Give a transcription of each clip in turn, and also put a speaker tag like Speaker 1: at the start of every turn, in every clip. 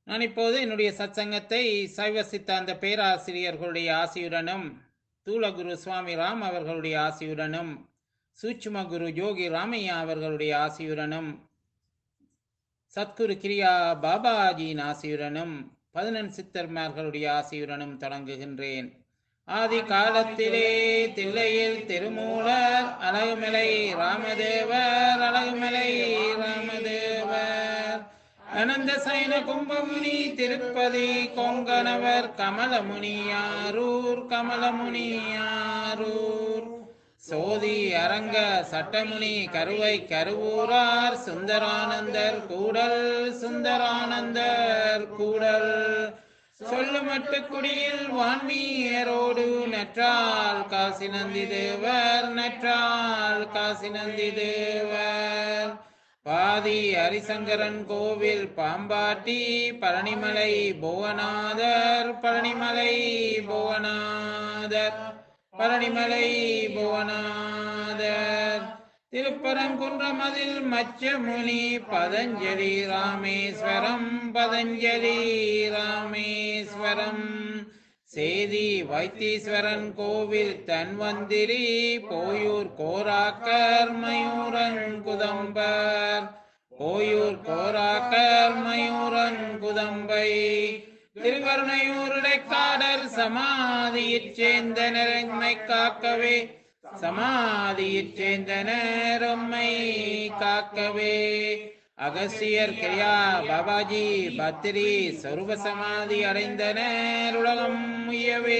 Speaker 1: நான் இப்போது என்னுடைய சத்சங்கத்தை சைவ சித்தாந்த பேராசிரியர்களுடைய ஆசியுடனும் தூலகுரு சுவாமி ராம் அவர்களுடைய ஆசியுடனும் சூட்சும குரு யோகி ராமையா அவர்களுடைய ஆசியுடனும் சத்குரு கிரியா பாபாஜியின் ஆசியுடனும் பதினெண் சித்தர்மார்களுடைய ஆசியுடனும் தொடங்குகின்றேன் ஆதி காலத்திலே தில்லையில் திருமூலர் அழகுமலை ராமதேவர் அழகுமலை ராமதேவர் அனந்த சைன கும்பமுனி திருப்பதி கொங்கணவர் கமலமுனியாரூர் கமலமுனியாரூர் சோதி அரங்க சட்டமுனி கருவை கருவூரார் சுந்தரானந்தர் கூடல் சுந்தரானந்தர் கூடல் சொல்லுமட்டு குடியில் வான்மீயரோடு நற்றால் காசி நந்தி தேவர் நற்றால் காசி நந்தி தேவர் பாதி ஹரிசங்கரன் கோவில் பாம்பாட்டி பழனிமலை புவனாதர் பழனிமலை புவனாதர் பழனிமலை புவனாதர் திருப்பரங்குன்றமதில் மச்சமுனி பதஞ்சலி ராமேஸ்வரம் பதஞ்சலி ராமேஸ்வரம் சேதி வைத்தீஸ்வரன் கோவில் தன்வந்திரி போயூர் கோராக்கர் மயூரங்குதம்பர் போயூர் கோராக்கர் மயூரங்குதம்பை திருவருணையூருடைக்காடர் சமாதியிற் சேர்ந்த நிறமை காக்கவே சமாதியிற் சேர்ந்த நேரம்மை காக்கவே அகசியர் கிரியா பாபாஜி பத்திரி சொருப சமாதி அடைந்தனர் உலகம் முயவே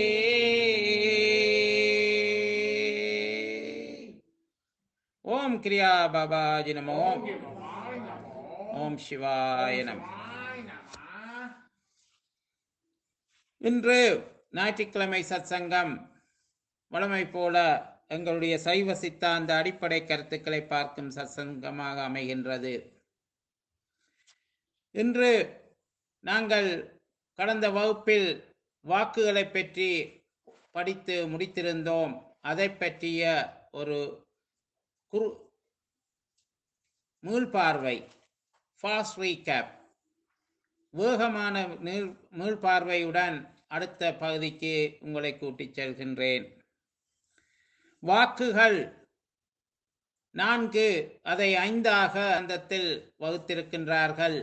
Speaker 1: ஓம் கிரியா பாபாஜி நமோ ஓம் சிவாய நம இன்று ஞாயிற்றுக்கிழமை சத்சங்கம் வழமை போல எங்களுடைய சைவ சித்தாந்த அடிப்படை கருத்துக்களை பார்க்கும் சத்சங்கமாக அமைகின்றது இன்று நாங்கள் கடந்த வகுப்பில் வாக்குகளை பற்றி படித்து முடித்திருந்தோம் அதை பற்றிய ஒரு குறு மீள்பார்வை ஃபாஸ்ட் ரீகேப் வேகமான நீள் மீள்பார்வையுடன் அடுத்த பகுதிக்கு உங்களை கூட்டிச் செல்கின்றேன் வாக்குகள் நான்கு அதை ஐந்தாக அந்தத்தில் வகுத்திருக்கின்றார்கள்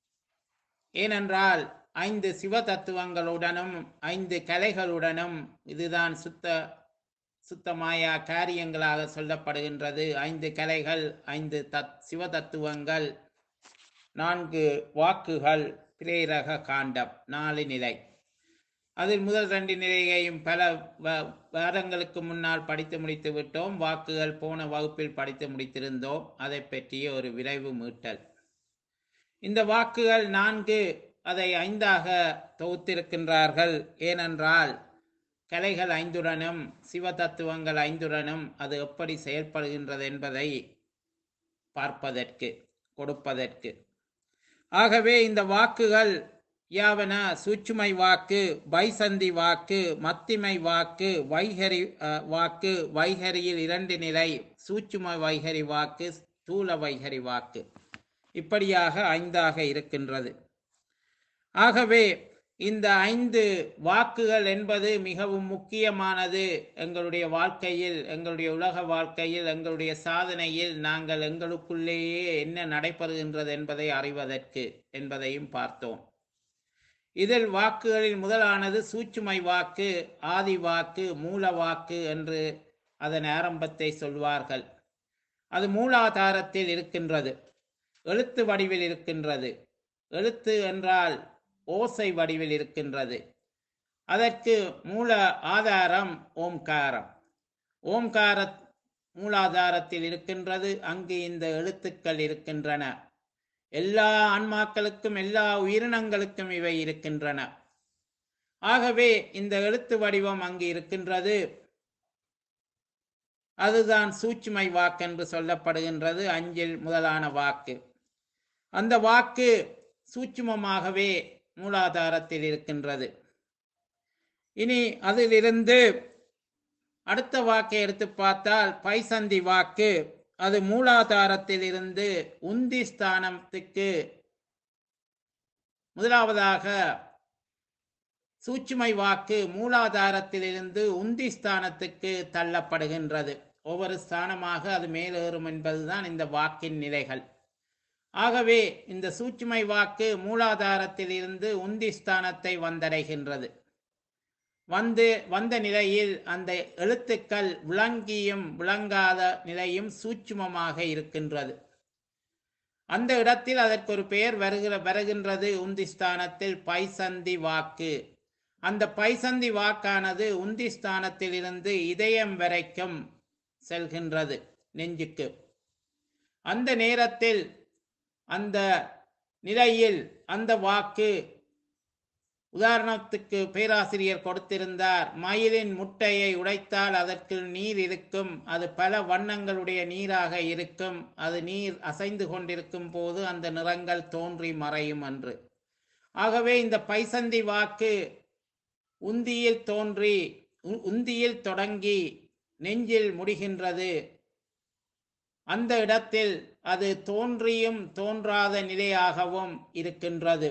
Speaker 1: ஏனென்றால் ஐந்து சிவ தத்துவங்களுடனும் ஐந்து கலைகளுடனும் இதுதான் சுத்த சுத்தமாயா காரியங்களாக சொல்லப்படுகின்றது ஐந்து கலைகள் ஐந்து தத் சிவ தத்துவங்கள் நான்கு வாக்குகள் பிரேரக காண்டம் நாலு நிலை அதில் முதல் ரெண்டு நிலையையும் பல வாரங்களுக்கு முன்னால் படித்து முடித்து விட்டோம் வாக்குகள் போன வகுப்பில் படித்து முடித்திருந்தோம் அதை பற்றிய ஒரு விரைவு மீட்டல் இந்த வாக்குகள் நான்கு அதை ஐந்தாக தொகுத்திருக்கின்றார்கள் ஏனென்றால் கலைகள் ஐந்துடனும் சிவ தத்துவங்கள் ஐந்துடனும் அது எப்படி செயல்படுகின்றது என்பதை பார்ப்பதற்கு கொடுப்பதற்கு ஆகவே இந்த வாக்குகள் யாவன சூட்சுமை வாக்கு வைசந்தி வாக்கு மத்திமை வாக்கு வைகரி வாக்கு வைகரியில் இரண்டு நிலை சூட்சும வைகரி வாக்கு ஸ்தூல வைகரி வாக்கு இப்படியாக ஐந்தாக இருக்கின்றது ஆகவே இந்த ஐந்து வாக்குகள் என்பது மிகவும் முக்கியமானது எங்களுடைய வாழ்க்கையில் எங்களுடைய உலக வாழ்க்கையில் எங்களுடைய சாதனையில் நாங்கள் எங்களுக்குள்ளேயே என்ன நடைபெறுகின்றது என்பதை அறிவதற்கு என்பதையும் பார்த்தோம் இதில் வாக்குகளில் முதலானது சூட்சுமை வாக்கு ஆதி வாக்கு மூல வாக்கு என்று அதன் ஆரம்பத்தை சொல்வார்கள் அது மூலாதாரத்தில் இருக்கின்றது எழுத்து வடிவில் இருக்கின்றது எழுத்து என்றால் ஓசை வடிவில் இருக்கின்றது அதற்கு மூல ஆதாரம் ஓம்காரம் ஓம்கார மூலாதாரத்தில் இருக்கின்றது அங்கு இந்த எழுத்துக்கள் இருக்கின்றன எல்லா ஆன்மாக்களுக்கும் எல்லா உயிரினங்களுக்கும் இவை இருக்கின்றன ஆகவே இந்த எழுத்து வடிவம் அங்கு இருக்கின்றது அதுதான் சூட்சுமை வாக்கு என்று சொல்லப்படுகின்றது அஞ்சில் முதலான வாக்கு அந்த வாக்கு சூட்சுமமாகவே மூலாதாரத்தில் இருக்கின்றது இனி அதிலிருந்து அடுத்த வாக்கை எடுத்து பார்த்தால் பைசந்தி வாக்கு அது மூலாதாரத்தில் இருந்து உந்தி ஸ்தானத்துக்கு முதலாவதாக சூட்சுமை வாக்கு மூலாதாரத்திலிருந்து உந்தி ஸ்தானத்துக்கு தள்ளப்படுகின்றது ஒவ்வொரு ஸ்தானமாக அது மேலேறும் என்பதுதான் இந்த வாக்கின் நிலைகள் ஆகவே இந்த சூட்சுமை வாக்கு மூலாதாரத்திலிருந்து உந்தி ஸ்தானத்தை வந்தடைகின்றது வந்து வந்த நிலையில் அந்த எழுத்துக்கள் விளங்கியும் விளங்காத நிலையும் சூட்சுமமாக இருக்கின்றது அந்த இடத்தில் அதற்கு ஒரு பெயர் வருகிற வருகின்றது உந்திஸ்தானத்தில் பைசந்தி வாக்கு அந்த பைசந்தி வாக்கானது உந்திஸ்தானத்தில் இருந்து இதயம் வரைக்கும் செல்கின்றது நெஞ்சுக்கு அந்த நேரத்தில் அந்த நிலையில் அந்த வாக்கு உதாரணத்துக்கு பேராசிரியர் கொடுத்திருந்தார் மயிலின் முட்டையை உடைத்தால் அதற்கு நீர் இருக்கும் அது பல வண்ணங்களுடைய நீராக இருக்கும் அது நீர் அசைந்து கொண்டிருக்கும் போது அந்த நிறங்கள் தோன்றி மறையும் என்று ஆகவே இந்த பைசந்தி வாக்கு உந்தியில் தோன்றி உ- உந்தியில் தொடங்கி நெஞ்சில் முடிகின்றது அந்த இடத்தில் அது தோன்றியும் தோன்றாத நிலையாகவும் இருக்கின்றது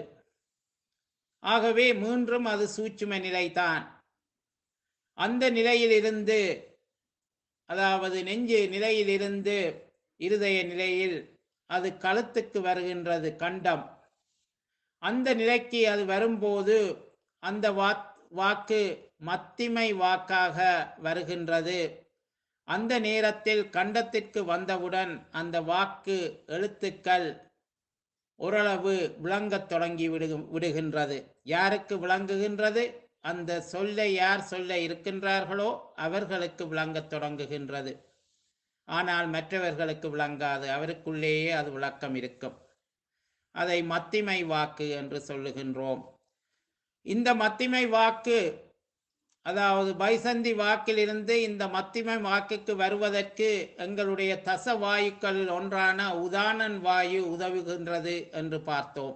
Speaker 1: ஆகவே மீண்டும் அது சூட்சும நிலைதான் அந்த நிலையிலிருந்து அதாவது நெஞ்சு நிலையிலிருந்து இருதய நிலையில் அது கழுத்துக்கு வருகின்றது கண்டம் அந்த நிலைக்கு அது வரும்போது அந்த வாக் வாக்கு மத்திமை வாக்காக வருகின்றது அந்த நேரத்தில் கண்டத்திற்கு வந்தவுடன் அந்த வாக்கு எழுத்துக்கள் ஓரளவு விளங்கத் தொடங்கி விடு விடுகின்றது யாருக்கு விளங்குகின்றது அந்த சொல்லை யார் சொல்ல இருக்கின்றார்களோ அவர்களுக்கு விளங்கத் தொடங்குகின்றது ஆனால் மற்றவர்களுக்கு விளங்காது அவருக்குள்ளேயே அது விளக்கம் இருக்கும் அதை மத்திமை வாக்கு என்று சொல்லுகின்றோம் இந்த மத்திமை வாக்கு அதாவது பைசந்தி வாக்கிலிருந்து இந்த மத்திமை வாக்குக்கு வருவதற்கு எங்களுடைய தச வாயுக்களில் ஒன்றான உதானன் வாயு உதவுகின்றது என்று பார்த்தோம்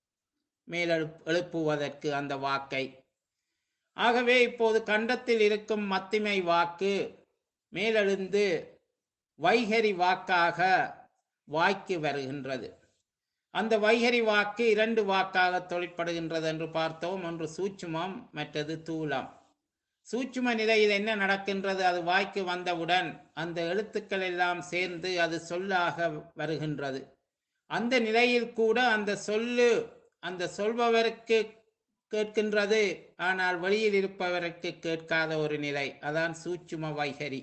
Speaker 1: மேலெழு எழுப்புவதற்கு அந்த வாக்கை ஆகவே இப்போது கண்டத்தில் இருக்கும் மத்திமை வாக்கு மேலெழுந்து வைகரி வாக்காக வாய்க்கு வருகின்றது அந்த வைகரி வாக்கு இரண்டு வாக்காக தொழிற்படுகின்றது என்று பார்த்தோம் ஒன்று சூட்சுமம் மற்றது தூலம் சூட்சும நிலையில் என்ன நடக்கின்றது அது வாய்க்கு வந்தவுடன் அந்த எழுத்துக்கள் எல்லாம் சேர்ந்து அது சொல்லாக வருகின்றது அந்த நிலையில் கூட அந்த சொல்லு அந்த சொல்பவருக்கு கேட்கின்றது ஆனால் வெளியில் இருப்பவருக்கு கேட்காத ஒரு நிலை அதான் சூட்சும வைகரி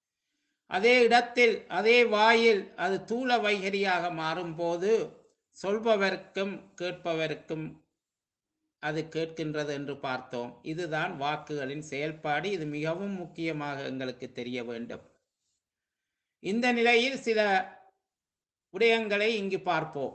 Speaker 1: அதே இடத்தில் அதே வாயில் அது தூள வைகரியாக மாறும்போது சொல்பவருக்கும் கேட்பவருக்கும் அது கேட்கின்றது என்று பார்த்தோம் இதுதான் வாக்குகளின் செயல்பாடு இது மிகவும் முக்கியமாக எங்களுக்கு தெரிய வேண்டும் இந்த நிலையில் சில விடயங்களை இங்கு பார்ப்போம்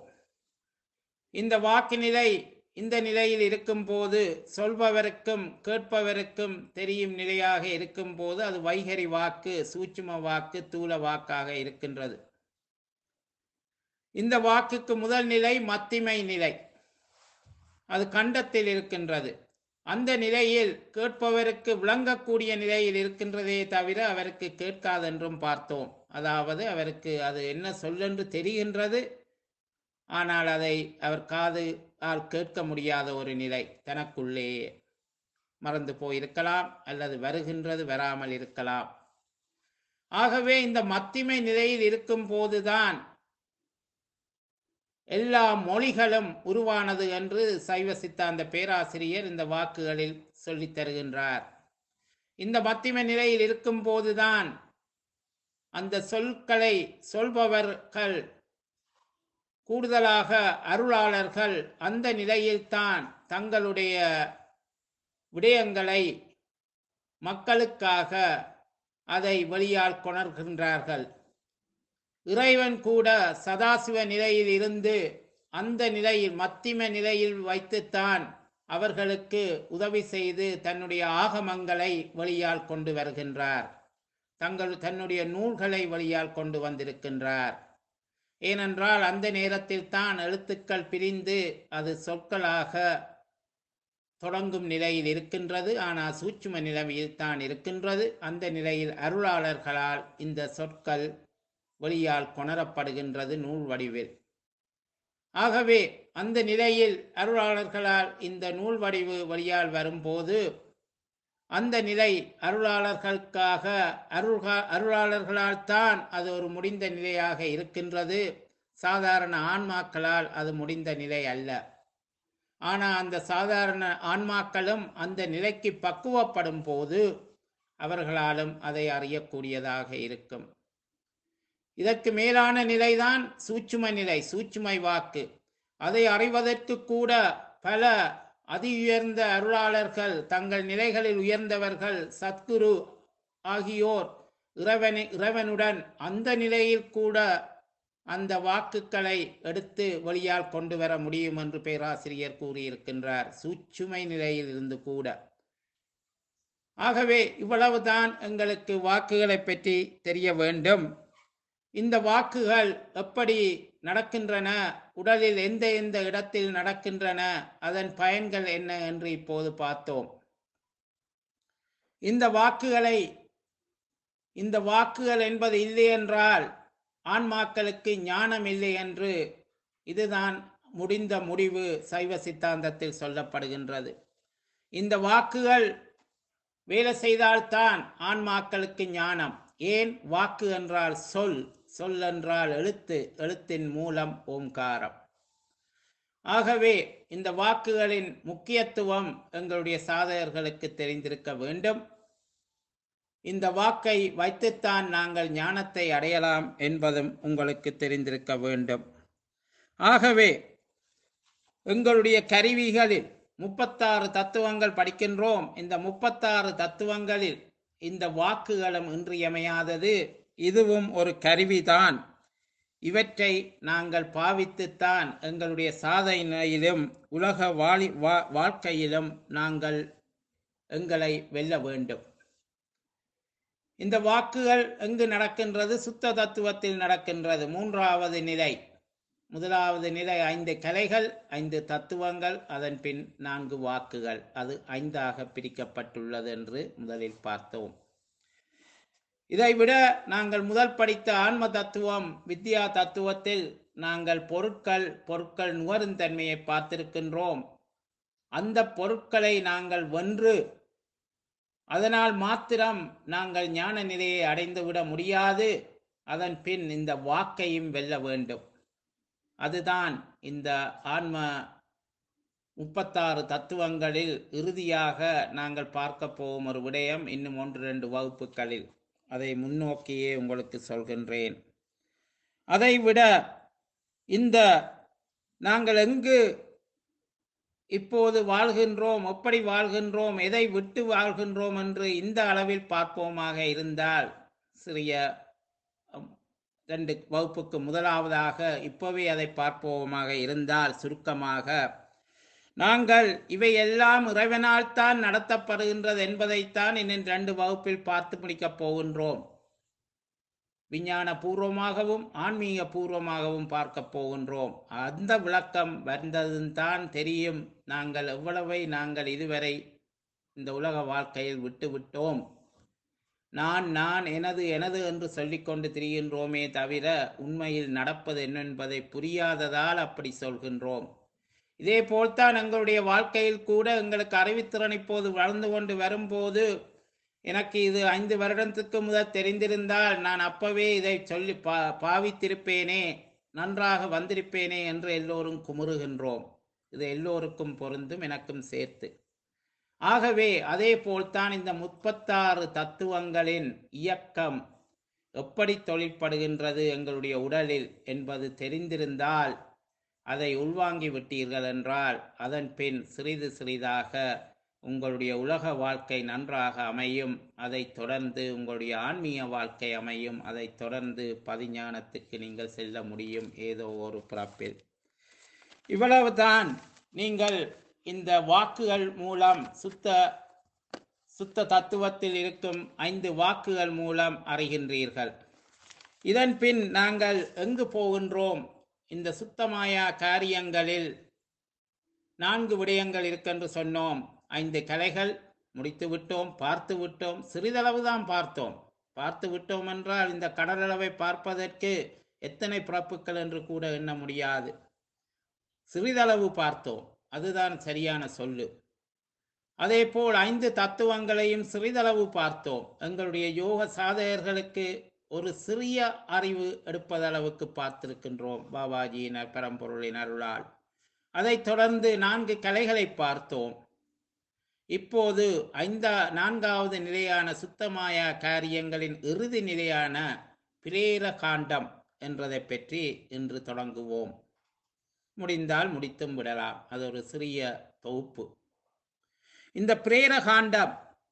Speaker 1: இந்த வாக்கு நிலை இந்த நிலையில் இருக்கும்போது சொல்பவருக்கும் கேட்பவருக்கும் தெரியும் நிலையாக இருக்கும்போது அது வைகரி வாக்கு சூட்சும வாக்கு தூல வாக்காக இருக்கின்றது இந்த வாக்குக்கு முதல் நிலை மத்திமை நிலை அது கண்டத்தில் இருக்கின்றது அந்த நிலையில் கேட்பவருக்கு விளங்கக்கூடிய நிலையில் இருக்கின்றதே தவிர அவருக்கு கேட்காதென்றும் பார்த்தோம் அதாவது அவருக்கு அது என்ன சொல்லென்று தெரிகின்றது ஆனால் அதை அவர் காது ஆல் கேட்க முடியாத ஒரு நிலை தனக்குள்ளேயே மறந்து போயிருக்கலாம் அல்லது வருகின்றது வராமல் இருக்கலாம் ஆகவே இந்த மத்திமை நிலையில் இருக்கும் போதுதான் எல்லா மொழிகளும் உருவானது என்று சைவ சித்தாந்த பேராசிரியர் இந்த வாக்குகளில் சொல்லித் தருகின்றார் இந்த மத்திம நிலையில் இருக்கும் போதுதான் அந்த சொற்களை சொல்பவர்கள் கூடுதலாக அருளாளர்கள் அந்த நிலையில்தான் தங்களுடைய விடயங்களை மக்களுக்காக அதை வெளியால் கொணர்கின்றார்கள் இறைவன் கூட சதாசிவ நிலையில் இருந்து அந்த நிலையில் மத்திம நிலையில் வைத்துத்தான் அவர்களுக்கு உதவி செய்து தன்னுடைய ஆகமங்களை வெளியால் கொண்டு வருகின்றார் தங்கள் தன்னுடைய நூல்களை வெளியால் கொண்டு வந்திருக்கின்றார் ஏனென்றால் அந்த நேரத்தில் தான் எழுத்துக்கள் பிரிந்து அது சொற்களாக தொடங்கும் நிலையில் இருக்கின்றது ஆனால் சூட்சும நிலையில் தான் இருக்கின்றது அந்த நிலையில் அருளாளர்களால் இந்த சொற்கள் வெளியால் கொணரப்படுகின்றது நூல் வடிவில் ஆகவே அந்த நிலையில் அருளாளர்களால் இந்த நூல் வடிவு வழியால் வரும்போது அந்த நிலை அருளாளர்களுக்காக அருள்கா அருளாளர்களால் தான் அது ஒரு முடிந்த நிலையாக இருக்கின்றது சாதாரண ஆன்மாக்களால் அது முடிந்த நிலை அல்ல ஆனால் அந்த சாதாரண ஆன்மாக்களும் அந்த நிலைக்கு பக்குவப்படும் போது அவர்களாலும் அதை அறியக்கூடியதாக இருக்கும் இதற்கு மேலான நிலைதான் சூட்சும நிலை சூட்சுமை வாக்கு அதை அறிவதற்கு கூட பல அதி உயர்ந்த அருளாளர்கள் தங்கள் நிலைகளில் உயர்ந்தவர்கள் சத்குரு ஆகியோர் இறைவனை இறைவனுடன் அந்த நிலையில் கூட அந்த வாக்குகளை எடுத்து வெளியால் கொண்டு வர முடியும் என்று பேராசிரியர் கூறியிருக்கின்றார் சூட்சுமை நிலையில் இருந்து கூட ஆகவே இவ்வளவுதான் எங்களுக்கு வாக்குகளை பற்றி தெரிய வேண்டும் இந்த வாக்குகள் எப்படி நடக்கின்றன உடலில் எந்த எந்த இடத்தில் நடக்கின்றன அதன் பயன்கள் என்ன என்று இப்போது பார்த்தோம் இந்த வாக்குகளை இந்த வாக்குகள் என்பது இல்லை என்றால் ஆன்மாக்களுக்கு ஞானம் இல்லை என்று இதுதான் முடிந்த முடிவு சைவ சித்தாந்தத்தில் சொல்லப்படுகின்றது இந்த வாக்குகள் வேலை செய்தால்தான் ஆன்மாக்களுக்கு ஞானம் ஏன் வாக்கு என்றால் சொல் சொல் என்றால் எழுத்து எழுத்தின் மூலம் ஓம்காரம் ஆகவே இந்த வாக்குகளின் முக்கியத்துவம் எங்களுடைய சாதகர்களுக்கு தெரிந்திருக்க வேண்டும் இந்த வாக்கை வைத்துத்தான் நாங்கள் ஞானத்தை அடையலாம் என்பதும் உங்களுக்கு தெரிந்திருக்க வேண்டும் ஆகவே எங்களுடைய கருவிகளில் முப்பத்தாறு தத்துவங்கள் படிக்கின்றோம் இந்த முப்பத்தாறு தத்துவங்களில் இந்த வாக்குகளும் இன்றியமையாதது இதுவும் ஒரு கருவிதான் இவற்றை நாங்கள் பாவித்துத்தான் எங்களுடைய சாதனையிலும் உலக வாழி வா வாழ்க்கையிலும் நாங்கள் எங்களை வெல்ல வேண்டும் இந்த வாக்குகள் எங்கு நடக்கின்றது சுத்த தத்துவத்தில் நடக்கின்றது மூன்றாவது நிலை முதலாவது நிலை ஐந்து கலைகள் ஐந்து தத்துவங்கள் அதன் பின் நான்கு வாக்குகள் அது ஐந்தாக பிரிக்கப்பட்டுள்ளது என்று முதலில் பார்த்தோம் இதைவிட நாங்கள் முதல் படித்த ஆன்ம தத்துவம் வித்யா தத்துவத்தில் நாங்கள் பொருட்கள் பொருட்கள் நுகரும் தன்மையை பார்த்திருக்கின்றோம் அந்த பொருட்களை நாங்கள் வென்று அதனால் மாத்திரம் நாங்கள் ஞான நிலையை அடைந்துவிட முடியாது அதன் பின் இந்த வாக்கையும் வெல்ல வேண்டும் அதுதான் இந்த ஆன்ம முப்பத்தாறு தத்துவங்களில் இறுதியாக நாங்கள் பார்க்க போகும் ஒரு விடயம் இன்னும் ஒன்று ரெண்டு வகுப்புகளில் அதை முன்னோக்கியே உங்களுக்கு சொல்கின்றேன் அதைவிட இந்த நாங்கள் எங்கு இப்போது வாழ்கின்றோம் எப்படி வாழ்கின்றோம் எதை விட்டு வாழ்கின்றோம் என்று இந்த அளவில் பார்ப்போமாக இருந்தால் சிறிய அம், ரெண்டு வகுப்புக்கு முதலாவதாக இப்போவே அதை பார்ப்போமாக இருந்தால் சுருக்கமாக நாங்கள் இவையெல்லாம் இறைவனால் தான் நடத்தப்படுகின்றது என்பதைத்தான் இன்னும் ரெண்டு வகுப்பில் பார்த்து முடிக்கப் போகின்றோம் விஞ்ஞான பூர்வமாகவும் ஆன்மீக பூர்வமாகவும் பார்க்க போகின்றோம் அந்த விளக்கம் வந்ததும் தான் தெரியும் நாங்கள் எவ்வளவை நாங்கள் இதுவரை இந்த உலக வாழ்க்கையில் விட்டு விட்டோம் நான் நான் எனது எனது என்று சொல்லிக்கொண்டு திரிகின்றோமே தவிர உண்மையில் நடப்பது என்னென்பதை புரியாததால் அப்படி சொல்கின்றோம் இதே போல்தான் எங்களுடைய வாழ்க்கையில் கூட எங்களுக்கு அறிவுத்திறன் இப்போது வளர்ந்து கொண்டு வரும்போது எனக்கு இது ஐந்து வருடத்துக்கு முதல் தெரிந்திருந்தால் நான் அப்பவே இதை சொல்லி பா பாவித்திருப்பேனே நன்றாக வந்திருப்பேனே என்று எல்லோரும் குமுறுகின்றோம் இது எல்லோருக்கும் பொருந்தும் எனக்கும் சேர்த்து ஆகவே அதே போல்தான் இந்த முப்பத்தாறு தத்துவங்களின் இயக்கம் எப்படி தொழிற்படுகின்றது எங்களுடைய உடலில் என்பது தெரிந்திருந்தால் அதை உள்வாங்கி விட்டீர்கள் என்றால் அதன் பின் சிறிது சிறிதாக உங்களுடைய உலக வாழ்க்கை நன்றாக அமையும் அதைத் தொடர்ந்து உங்களுடைய ஆன்மீக வாழ்க்கை அமையும் அதைத் தொடர்ந்து பதிஞானத்துக்கு நீங்கள் செல்ல முடியும் ஏதோ ஒரு பிறப்பில் இவ்வளவுதான் நீங்கள் இந்த வாக்குகள் மூலம் சுத்த சுத்த தத்துவத்தில் இருக்கும் ஐந்து வாக்குகள் மூலம் அறிகின்றீர்கள் இதன் பின் நாங்கள் எங்கு போகின்றோம் இந்த சுத்தமாயா காரியங்களில் நான்கு விடயங்கள் இருக்கென்று சொன்னோம் ஐந்து கலைகள் முடித்து விட்டோம் பார்த்து விட்டோம் சிறிதளவு தான் பார்த்தோம் பார்த்து விட்டோம் என்றால் இந்த கடலளவை பார்ப்பதற்கு எத்தனை பிறப்புகள் என்று கூட எண்ண முடியாது சிறிதளவு பார்த்தோம் அதுதான் சரியான சொல்லு அதேபோல் ஐந்து தத்துவங்களையும் சிறிதளவு பார்த்தோம் எங்களுடைய யோக சாதகர்களுக்கு ஒரு சிறிய அறிவு எடுப்பதளவுக்கு பார்த்திருக்கின்றோம் பாபாஜியின் பரம்பொருளின் அருளால் அதைத் தொடர்ந்து நான்கு கலைகளை பார்த்தோம் இப்போது ஐந்தா நான்காவது நிலையான சுத்தமாயா காரியங்களின் இறுதி நிலையான பிரேர காண்டம் என்றதை பற்றி இன்று தொடங்குவோம் முடிந்தால் முடித்தும் விடலாம் அது ஒரு சிறிய தொகுப்பு இந்த பிரேர காண்டம்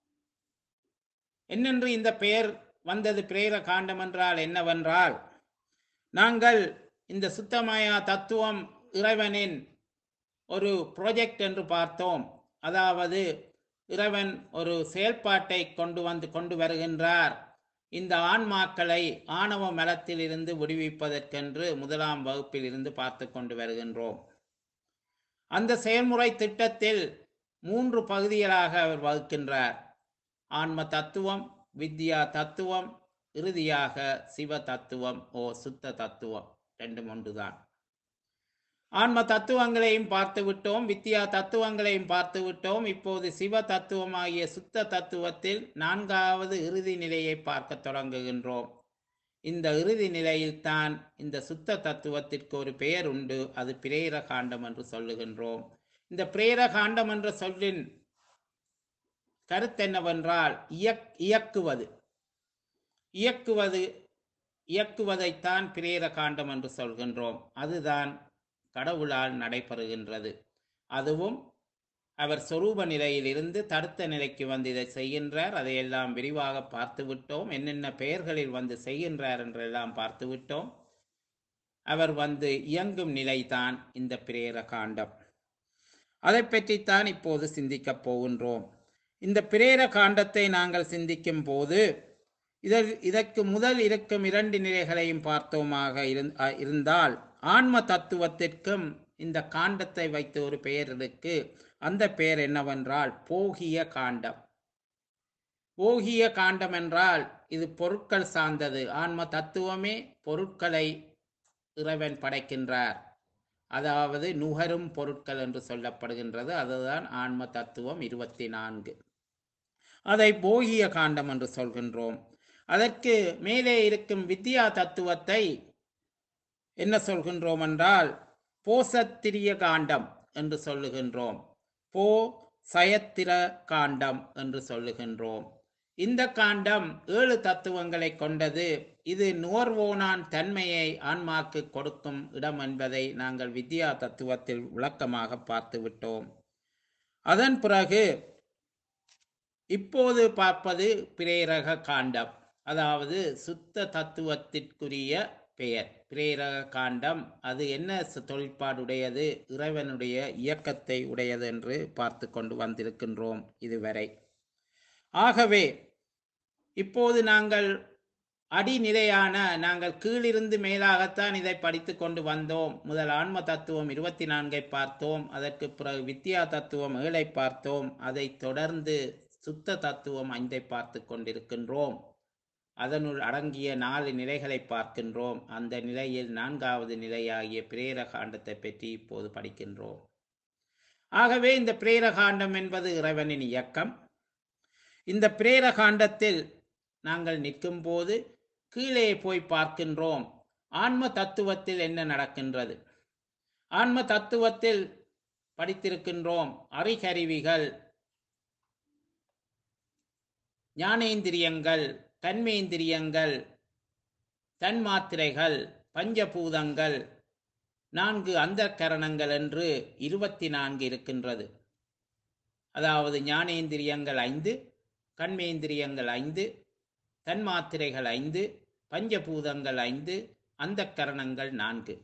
Speaker 1: என்னென்று இந்த பெயர் வந்தது பிரேர காண்டம் என்றால் என்னவென்றால் நாங்கள் இந்த சுத்தமாயா தத்துவம் இறைவனின் ஒரு ப்ராஜெக்ட் என்று பார்த்தோம் அதாவது இறைவன் ஒரு செயல்பாட்டை கொண்டு வந்து கொண்டு வருகின்றார் இந்த ஆன்மாக்களை ஆணவ மலத்தில் இருந்து விடுவிப்பதற்கென்று முதலாம் வகுப்பில் இருந்து பார்த்து கொண்டு வருகின்றோம் அந்த செயல்முறை திட்டத்தில் மூன்று பகுதிகளாக அவர் வகுக்கின்றார் ஆன்ம தத்துவம் வித்யா தத்துவம் இறுதியாக சிவ தத்துவம் ஓ சுத்த தத்துவம் ரெண்டும் ஒன்றுதான் ஆன்ம தத்துவங்களையும் பார்த்து விட்டோம் வித்யா தத்துவங்களையும் பார்த்து விட்டோம் இப்போது சிவ தத்துவமாகிய சுத்த தத்துவத்தில் நான்காவது இறுதி நிலையை பார்க்க தொடங்குகின்றோம் இந்த இறுதி நிலையில்தான் இந்த சுத்த தத்துவத்திற்கு ஒரு பெயர் உண்டு அது பிரேர காண்டம் என்று சொல்லுகின்றோம் இந்த பிரேர காண்டம் என்ற சொல்லின் கருத்தென்னவென்றால் இயக் இயக்குவது இயக்குவது இயக்குவதைத்தான் பிரேர காண்டம் என்று சொல்கின்றோம் அதுதான் கடவுளால் நடைபெறுகின்றது அதுவும் அவர் சொரூப நிலையிலிருந்து தடுத்த நிலைக்கு வந்து இதை செய்கின்றார் அதையெல்லாம் விரிவாக பார்த்து விட்டோம் என்னென்ன பெயர்களில் வந்து செய்கின்றார் என்றெல்லாம் பார்த்து விட்டோம் அவர் வந்து இயங்கும் நிலைதான் இந்த பிரேர காண்டம் அதை பற்றித்தான் இப்போது சிந்திக்கப் போகின்றோம் இந்த பிரேர காண்டத்தை நாங்கள் சிந்திக்கும் போது இதற் இதற்கு முதல் இருக்கும் இரண்டு நிலைகளையும் பார்த்தோமாக இருந்- அ- இருந்தால் ஆன்ம தத்துவத்திற்கும் இந்த காண்டத்தை வைத்து ஒரு பெயர் இருக்கு அந்த பெயர் என்னவென்றால் போகிய காண்டம் போகிய காண்டம் என்றால் இது பொருட்கள் சார்ந்தது ஆன்ம தத்துவமே பொருட்களை இறைவன் படைக்கின்றார் அதாவது நுகரும் பொருட்கள் என்று சொல்லப்படுகின்றது அதுதான் ஆன்ம தத்துவம் இருபத்தி நான்கு அதை போகிய காண்டம் என்று சொல்கின்றோம் அதற்கு மேலே இருக்கும் வித்யா தத்துவத்தை என்ன சொல்கின்றோம் என்றால் போசத்திரிய காண்டம் என்று சொல்லுகின்றோம் போ சயத்திர காண்டம் என்று சொல்லுகின்றோம் இந்த காண்டம் ஏழு தத்துவங்களை கொண்டது இது நுகர்வோனான் தன்மையை ஆன்மாக்கு கொடுக்கும் இடம் என்பதை நாங்கள் வித்யா தத்துவத்தில் விளக்கமாக பார்த்து விட்டோம் அதன் பிறகு இப்போது பார்ப்பது பிரேரக காண்டம் அதாவது சுத்த தத்துவத்திற்குரிய பெயர் பிரேரக காண்டம் அது என்ன ச- தொழிற்பாடுடையது இறைவனுடைய இயக்கத்தை உடையது என்று பார்த்து கொண்டு வந்திருக்கின்றோம் இதுவரை ஆகவே இப்போது நாங்கள் அடிநிலையான நாங்கள் கீழிருந்து மேலாகத்தான் இதை படித்து கொண்டு வந்தோம் முதல் ஆன்ம தத்துவம் இருபத்தி நான்கை பார்த்தோம் அதற்கு பிறகு வித்யா தத்துவம் ஏழை பார்த்தோம் அதைத் தொடர்ந்து சுத்த தத்துவம் ஐந்தை பார்த்து கொண்டிருக்கின்றோம் அதனுள் அடங்கிய நாலு நிலைகளை பார்க்கின்றோம் அந்த நிலையில் நான்காவது நிலையாகிய பிரேர காண்டத்தை பற்றி இப்போது படிக்கின்றோம் ஆகவே இந்த பிரேர காண்டம் என்பது இறைவனின் இயக்கம் இந்த பிரேர காண்டத்தில் நாங்கள் நிற்கும் போது கீழே போய் பார்க்கின்றோம் ஆன்ம தத்துவத்தில் என்ன நடக்கின்றது ஆன்ம தத்துவத்தில் படித்திருக்கின்றோம் அறிகருவிகள் ஞானேந்திரியங்கள் தன்மேந்திரியங்கள் தன்மாத்திரைகள் பஞ்சபூதங்கள் நான்கு அந்தக்கரணங்கள் என்று இருபத்தி நான்கு இருக்கின்றது அதாவது ஞானேந்திரியங்கள் ஐந்து கண்மேந்திரியங்கள் ஐந்து தன்மாத்திரைகள் ஐந்து பஞ்சபூதங்கள் ஐந்து அந்தக்கரணங்கள் நான்கு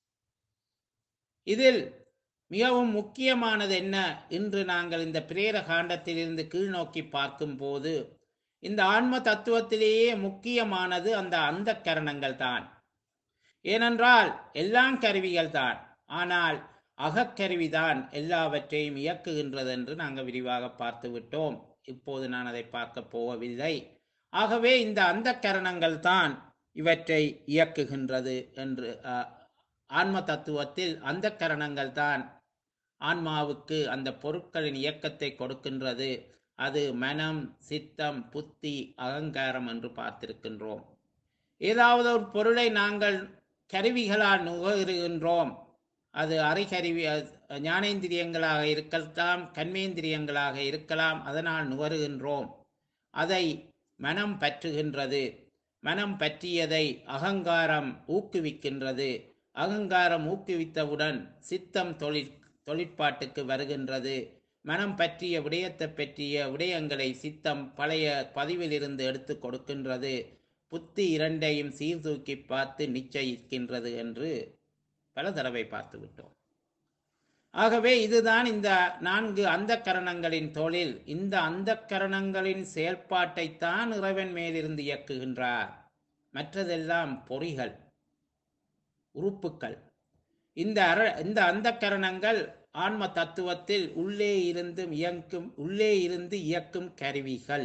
Speaker 1: இதில் மிகவும் முக்கியமானது என்ன இன்று நாங்கள் இந்த பிரேர காண்டத்திலிருந்து கீழ்நோக்கி பார்க்கும்போது இந்த ஆன்ம தத்துவத்திலேயே முக்கியமானது அந்த அந்த கரணங்கள் தான் ஏனென்றால் எல்லாம் கருவிகள் தான் ஆனால் அகக்கருவிதான் எல்லாவற்றையும் இயக்குகின்றது என்று நாங்கள் விரிவாக பார்த்து விட்டோம் இப்போது நான் அதை பார்க்க போவதில்லை ஆகவே இந்த அந்த கரணங்கள் தான் இவற்றை இயக்குகின்றது என்று அஹ், ஆன்ம தத்துவத்தில் அந்த கரணங்கள் தான் ஆன்மாவுக்கு அந்த பொருட்களின் இயக்கத்தை கொடுக்கின்றது அது மனம் சித்தம் புத்தி அகங்காரம் என்று பார்த்திருக்கின்றோம் ஏதாவது ஒரு பொருளை நாங்கள் கருவிகளால் நுகருகின்றோம் அது அறிகருவி அஹ், ஞானேந்திரியங்களாக இருக்கலாம் கண்மேந்திரியங்களாக இருக்கலாம் அதனால் நுகருகின்றோம் அதை மனம் பற்றுகின்றது மனம் பற்றியதை அகங்காரம் ஊக்குவிக்கின்றது அகங்காரம் ஊக்குவித்தவுடன் சித்தம் தொழிற் தொழிற்பாட்டுக்கு வருகின்றது மனம் பற்றிய விடயத்தை பற்றிய விடயங்களை சித்தம் பழைய பதிவிலிருந்து எடுத்து கொடுக்கின்றது புத்தி இரண்டையும் சீர்தூக்கி பார்த்து நிச்சயிக்கின்றது என்று பல தடவை பார்த்து விட்டோம் ஆகவே இதுதான் இந்த நான்கு அந்த கரணங்களின் தொழில் இந்த அந்த கரணங்களின் செயல்பாட்டைத்தான் இறைவன் மேலிருந்து இயக்குகின்றார் மற்றதெல்லாம் பொறிகள் உறுப்புக்கள் இந்த அர இந்த அந்த கரணங்கள் ஆன்ம தத்துவத்தில் உள்ளே இருந்து இயக்கும் உள்ளே இருந்து இயக்கும் கருவிகள்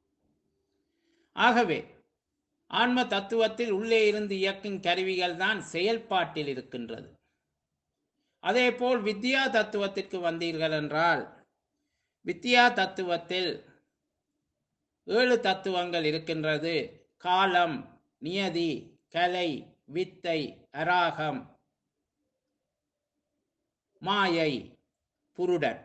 Speaker 1: ஆகவே ஆன்ம தத்துவத்தில் உள்ளே இருந்து இயக்கும் கருவிகள் தான் செயல்பாட்டில் இருக்கின்றது அதேபோல் வித்யா தத்துவத்திற்கு வந்தீர்கள் என்றால் வித்யா தத்துவத்தில் ஏழு தத்துவங்கள் இருக்கின்றது காலம் நியதி கலை வித்தை அராகம் மாயை புருடன்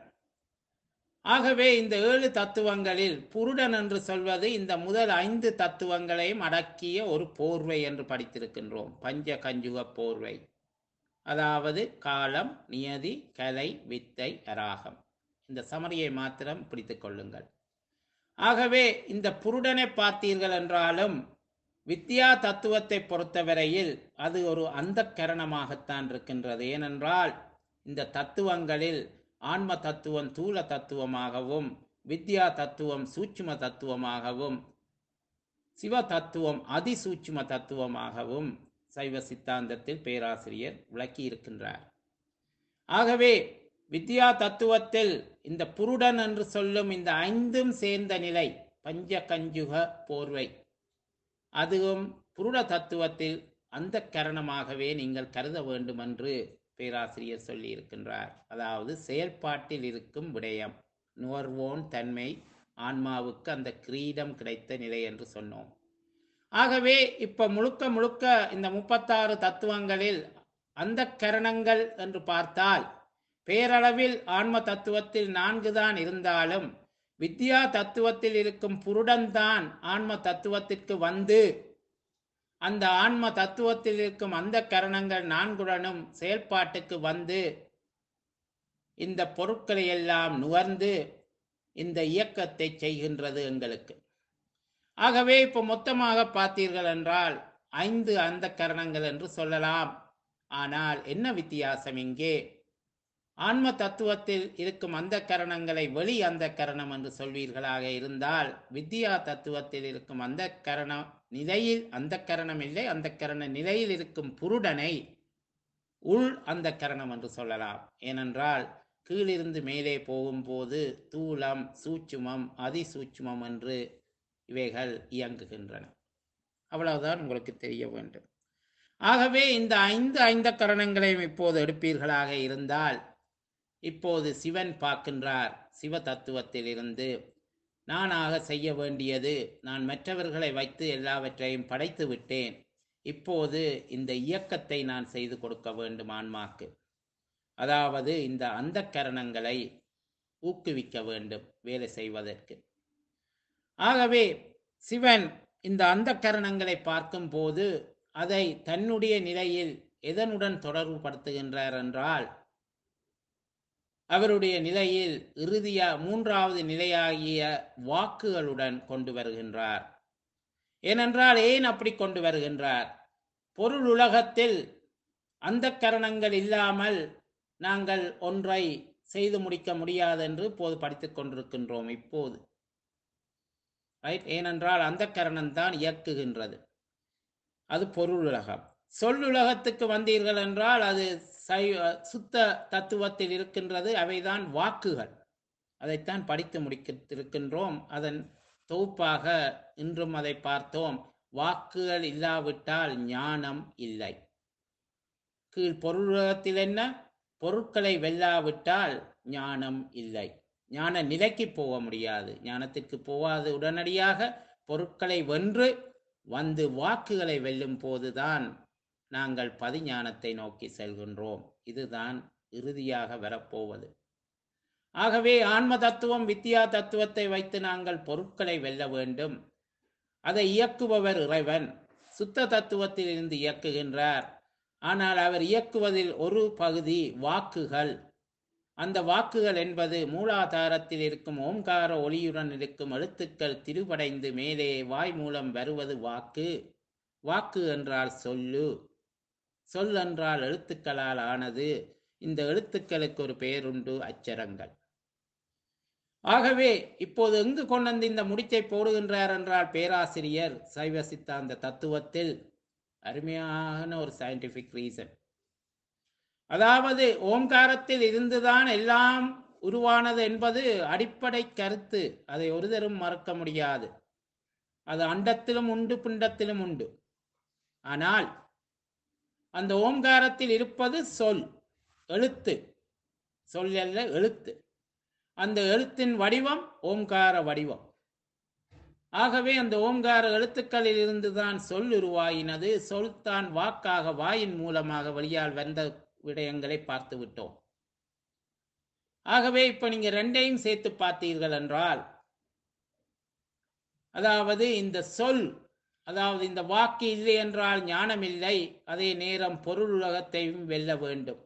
Speaker 1: ஆகவே இந்த ஏழு தத்துவங்களில் புருடன் என்று சொல்வது இந்த முதல் ஐந்து தத்துவங்களையும் அடக்கிய ஒரு போர்வை என்று படித்திருக்கின்றோம் பஞ்ச கஞ்சுக போர்வை அதாவது காலம் நியதி கலை வித்தை அராகம் இந்த சமரியை மாத்திரம் பிடித்துக் கொள்ளுங்கள் ஆகவே இந்த புருடனை பார்த்தீர்கள் என்றாலும் வித்யா தத்துவத்தை பொறுத்தவரையில் அது ஒரு அந்த கரணமாகத்தான் இருக்கின்றது ஏனென்றால் இந்த தத்துவங்களில் ஆன்ம தத்துவம் தூல தத்துவமாகவும் வித்யா தத்துவம் சூட்சும தத்துவமாகவும் சிவ தத்துவம் அதிசூட்சும தத்துவமாகவும் சைவ சித்தாந்தத்தில் பேராசிரியர் விளக்கி இருக்கின்றார் ஆகவே வித்யா தத்துவத்தில் இந்த புருடன் என்று சொல்லும் இந்த ஐந்தும் சேர்ந்த நிலை பஞ்ச கஞ்சுக போர்வை அதுவும் புருட தத்துவத்தில் அந்த கரணமாகவே நீங்கள் கருத வேண்டும் என்று பேராசிரியர் சொல்லி இருக்கின்றார் அதாவது செயல்பாட்டில் இருக்கும் விடயம் நுகர்வோன் தன்மை ஆன்மாவுக்கு அந்த கிரீடம் கிடைத்த நிலை என்று சொன்னோம் ஆகவே இப்ப முழுக்க முழுக்க இந்த முப்பத்தாறு தத்துவங்களில் அந்த கரணங்கள் என்று பார்த்தால் பேரளவில் ஆன்ம தத்துவத்தில் நான்கு தான் இருந்தாலும் வித்யா தத்துவத்தில் இருக்கும் புருடன் தான் ஆன்ம தத்துவத்திற்கு வந்து அந்த ஆன்ம தத்துவத்தில் இருக்கும் அந்த கரணங்கள் நான்குடனும் செயல்பாட்டுக்கு வந்து இந்த பொருட்களை எல்லாம் நுகர்ந்து இந்த இயக்கத்தை செய்கின்றது எங்களுக்கு ஆகவே இப்போ மொத்தமாக பார்த்தீர்கள் என்றால் ஐந்து அந்த கரணங்கள் என்று சொல்லலாம் ஆனால் என்ன வித்தியாசம் இங்கே ஆன்ம தத்துவத்தில் இருக்கும் அந்த கரணங்களை வெளி அந்த கரணம் என்று சொல்வீர்களாக இருந்தால் வித்யா தத்துவத்தில் இருக்கும் அந்த கரண நிலையில் அந்த கரணம் இல்லை அந்த கரண நிலையில் இருக்கும் புருடனை உள் அந்த கரணம் என்று சொல்லலாம் ஏனென்றால் கீழிருந்து மேலே போகும்போது தூலம் சூட்சுமம் அதிசூட்சுமம் என்று இவைகள் இயங்குகின்றன அவ்வளவுதான் உங்களுக்கு தெரிய வேண்டும் ஆகவே இந்த ஐந்து ஐந்த கரணங்களையும் இப்போது எடுப்பீர்களாக இருந்தால் இப்போது சிவன் பார்க்கின்றார் சிவ தத்துவத்தில் இருந்து நானாக செய்ய வேண்டியது நான் மற்றவர்களை வைத்து எல்லாவற்றையும் படைத்து விட்டேன் இப்போது இந்த இயக்கத்தை நான் செய்து கொடுக்க வேண்டும் ஆன்மாக்கு அதாவது இந்த அந்த கரணங்களை ஊக்குவிக்க வேண்டும் வேலை செய்வதற்கு ஆகவே சிவன் இந்த அந்த கரணங்களை பார்க்கும்போது அதை தன்னுடைய நிலையில் எதனுடன் தொடர்பு படுத்துகின்றார் என்றால் அவருடைய நிலையில் இறுதியா மூன்றாவது நிலையாகிய வாக்குகளுடன் கொண்டு வருகின்றார் ஏனென்றால் ஏன் அப்படி கொண்டு வருகின்றார் பொருள் உலகத்தில் அந்த கரணங்கள் இல்லாமல் நாங்கள் ஒன்றை செய்து முடிக்க முடியாது என்று இப்போது படித்துக் கொண்டிருக்கின்றோம் இப்போது ரைட் ஏனென்றால் அந்த கரணம் தான் இயக்குகின்றது அது பொருளுலகம் சொல்லுலகத்துக்கு வந்தீர்கள் என்றால் அது சை சுத்த தத்துவத்தில் இருக்கின்றது அவைதான் வாக்குகள் அதைத்தான் படித்து முடித்திருக்கின்றோம் அதன் தொகுப்பாக இன்றும் அதை பார்த்தோம் வாக்குகள் இல்லாவிட்டால் ஞானம் இல்லை கீழ் பொருளுலகத்தில் என்ன பொருட்களை வெல்லாவிட்டால் ஞானம் இல்லை ஞான நிலைக்கு போக முடியாது ஞானத்திற்கு போகாது உடனடியாக பொருட்களை வென்று வந்து வாக்குகளை வெல்லும் போதுதான் நாங்கள் பதிஞானத்தை நோக்கி செல்கின்றோம் இதுதான் இறுதியாக வரப்போவது ஆகவே ஆன்ம தத்துவம் வித்யா தத்துவத்தை வைத்து நாங்கள் பொருட்களை வெல்ல வேண்டும் அதை இயக்குபவர் இறைவன் சுத்த தத்துவத்தில் இருந்து இயக்குகின்றார் ஆனால் அவர் இயக்குவதில் ஒரு பகுதி வாக்குகள் அந்த வாக்குகள் என்பது மூலாதாரத்தில் இருக்கும் ஓம்கார ஒளியுடன் இருக்கும் எழுத்துக்கள் திருபடைந்து மேலே வாய் மூலம் வருவது வாக்கு வாக்கு என்றால் சொல்லு சொல் என்றால் எழுத்துக்களால் ஆனது இந்த எழுத்துக்களுக்கு ஒரு பெயருண்டு அச்சரங்கள் ஆகவே இப்போது எங்கு கொண்டு வந்து இந்த முடிச்சை போடுகின்றார் என்றால் பேராசிரியர் சைவ சித்தாந்த தத்துவத்தில் அருமையான ஒரு சயின்டிபிக் ரீசன் அதாவது ஓம்காரத்தில் இருந்துதான் எல்லாம் உருவானது என்பது அடிப்படை கருத்து அதை ஒருதரும் மறக்க முடியாது அது அண்டத்திலும் உண்டு பிண்டத்திலும் உண்டு ஆனால் அந்த ஓம்காரத்தில் இருப்பது சொல் எழுத்து சொல் அல்ல எழுத்து அந்த எழுத்தின் வடிவம் ஓம்கார வடிவம் ஆகவே அந்த ஓம்கார எழுத்துக்களில் இருந்துதான் சொல் உருவாயினது சொல் தான் வாக்காக வாயின் மூலமாக வெளியால் வந்த விடயங்களை பார்த்து விட்டோம் ஆகவே இப்ப நீங்க ரெண்டையும் சேர்த்து பார்த்தீர்கள் என்றால் அதாவது இந்த சொல் அதாவது இந்த வாக்கு இல்லை என்றால் ஞானம் இல்லை அதே நேரம் பொருள் உலகத்தையும் வெல்ல வேண்டும்